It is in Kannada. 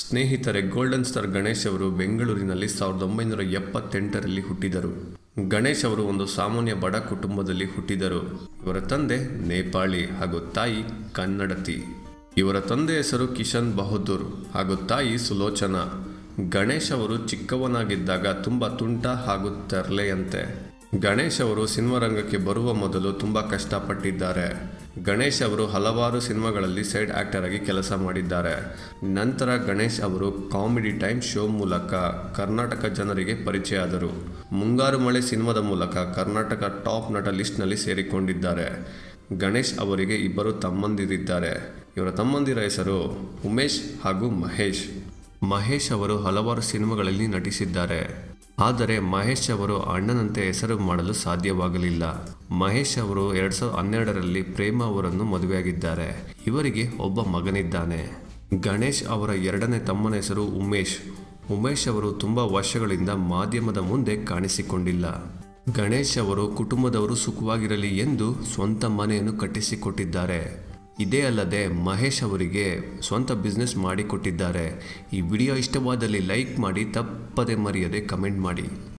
ಸ್ನೇಹಿತರೆ ಗೋಲ್ಡನ್ ಸ್ಟಾರ್ ಗಣೇಶ್ ಅವರು ಬೆಂಗಳೂರಿನಲ್ಲಿ ಸಾವಿರದ ಒಂಬೈನೂರ ಎಪ್ಪತ್ತೆಂಟರಲ್ಲಿ ಹುಟ್ಟಿದರು ಗಣೇಶ್ ಅವರು ಒಂದು ಸಾಮಾನ್ಯ ಬಡ ಕುಟುಂಬದಲ್ಲಿ ಹುಟ್ಟಿದರು ಇವರ ತಂದೆ ನೇಪಾಳಿ ಹಾಗೂ ತಾಯಿ ಕನ್ನಡತಿ ಇವರ ತಂದೆ ಹೆಸರು ಕಿಶನ್ ಬಹದ್ದೂರ್ ಹಾಗೂ ತಾಯಿ ಸುಲೋಚನಾ ಗಣೇಶ್ ಅವರು ಚಿಕ್ಕವನಾಗಿದ್ದಾಗ ತುಂಬ ತುಂಟ ಹಾಗೂ ತರ್ಲೆಯಂತೆ ಗಣೇಶ್ ಅವರು ಸಿನಿಮಾ ರಂಗಕ್ಕೆ ಬರುವ ಮೊದಲು ತುಂಬ ಕಷ್ಟಪಟ್ಟಿದ್ದಾರೆ ಗಣೇಶ್ ಅವರು ಹಲವಾರು ಸಿನಿಮಾಗಳಲ್ಲಿ ಸೈಡ್ ಆಕ್ಟರ್ ಆಗಿ ಕೆಲಸ ಮಾಡಿದ್ದಾರೆ ನಂತರ ಗಣೇಶ್ ಅವರು ಕಾಮಿಡಿ ಟೈಮ್ ಶೋ ಮೂಲಕ ಕರ್ನಾಟಕ ಜನರಿಗೆ ಪರಿಚಯ ಆದರು ಮುಂಗಾರು ಮಳೆ ಸಿನಿಮಾದ ಮೂಲಕ ಕರ್ನಾಟಕ ಟಾಪ್ ನಟ ಲಿಸ್ಟ್ನಲ್ಲಿ ಸೇರಿಕೊಂಡಿದ್ದಾರೆ ಗಣೇಶ್ ಅವರಿಗೆ ಇಬ್ಬರು ತಮ್ಮಂದಿರಿದ್ದಾರೆ ಇವರ ತಮ್ಮಂದಿರ ಹೆಸರು ಉಮೇಶ್ ಹಾಗೂ ಮಹೇಶ್ ಮಹೇಶ್ ಅವರು ಹಲವಾರು ಸಿನಿಮಾಗಳಲ್ಲಿ ನಟಿಸಿದ್ದಾರೆ ಆದರೆ ಮಹೇಶ್ ಅವರು ಅಣ್ಣನಂತೆ ಹೆಸರು ಮಾಡಲು ಸಾಧ್ಯವಾಗಲಿಲ್ಲ ಮಹೇಶ್ ಅವರು ಎರಡ್ ಸಾವಿರದ ಹನ್ನೆರಡರಲ್ಲಿ ಪ್ರೇಮ ಅವರನ್ನು ಮದುವೆಯಾಗಿದ್ದಾರೆ ಇವರಿಗೆ ಒಬ್ಬ ಮಗನಿದ್ದಾನೆ ಗಣೇಶ್ ಅವರ ಎರಡನೇ ತಮ್ಮನ ಹೆಸರು ಉಮೇಶ್ ಉಮೇಶ್ ಅವರು ತುಂಬ ವರ್ಷಗಳಿಂದ ಮಾಧ್ಯಮದ ಮುಂದೆ ಕಾಣಿಸಿಕೊಂಡಿಲ್ಲ ಗಣೇಶ್ ಅವರು ಕುಟುಂಬದವರು ಸುಖವಾಗಿರಲಿ ಎಂದು ಸ್ವಂತ ಮನೆಯನ್ನು ಕಟ್ಟಿಸಿಕೊಟ್ಟಿದ್ದಾರೆ ಇದೇ ಅಲ್ಲದೆ ಮಹೇಶ್ ಅವರಿಗೆ ಸ್ವಂತ ಬಿಸ್ನೆಸ್ ಮಾಡಿಕೊಟ್ಟಿದ್ದಾರೆ ಈ ವಿಡಿಯೋ ಇಷ್ಟವಾದಲ್ಲಿ ಲೈಕ್ ಮಾಡಿ ತಪ್ಪದೆ ಮರೆಯದೆ ಕಮೆಂಟ್ ಮಾಡಿ